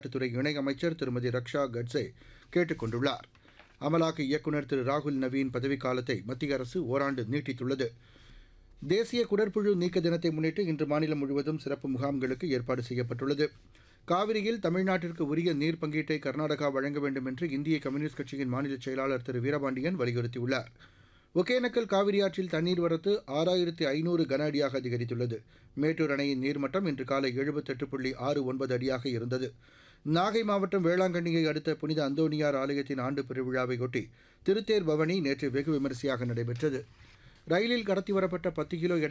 துறை இணையமைச்சர் திருமதி ரக்ஷா கட்சே கேட்டுக் கொண்டுள்ளார் அமலாக்க இயக்குநர் திரு ராகுல் நவீன் பதவிக்காலத்தை மத்திய அரசு ஓராண்டு நீட்டித்துள்ளது தேசிய குடற்புழு நீக்க தினத்தை முன்னிட்டு இன்று மாநிலம் முழுவதும் சிறப்பு முகாம்களுக்கு ஏற்பாடு செய்யப்பட்டுள்ளது காவிரியில் தமிழ்நாட்டிற்கு உரிய நீர் பங்கீட்டை கர்நாடகா வழங்க வேண்டும் என்று இந்திய கம்யூனிஸ்ட் கட்சியின் மாநில செயலாளர் திரு வீரபாண்டியன் வலியுறுத்தியுள்ளார் ஒகேனக்கல் காவிரி ஆற்றில் தண்ணீர் வரத்து ஆறாயிரத்தி ஐநூறு கன அடியாக அதிகரித்துள்ளது மேட்டூர் அணையின் நீர்மட்டம் இன்று காலை எழுபத்தெட்டு புள்ளி ஆறு ஒன்பது அடியாக இருந்தது நாகை மாவட்டம் வேளாங்கண்ணியை அடுத்த புனித அந்தோனியார் ஆலயத்தின் ஆண்டு பெருவிழாவையொட்டி திருத்தேர் பவனி நேற்று வெகு விமரிசையாக நடைபெற்றது ரயிலில் கடத்தி வரப்பட்ட பத்து கிலோ எடை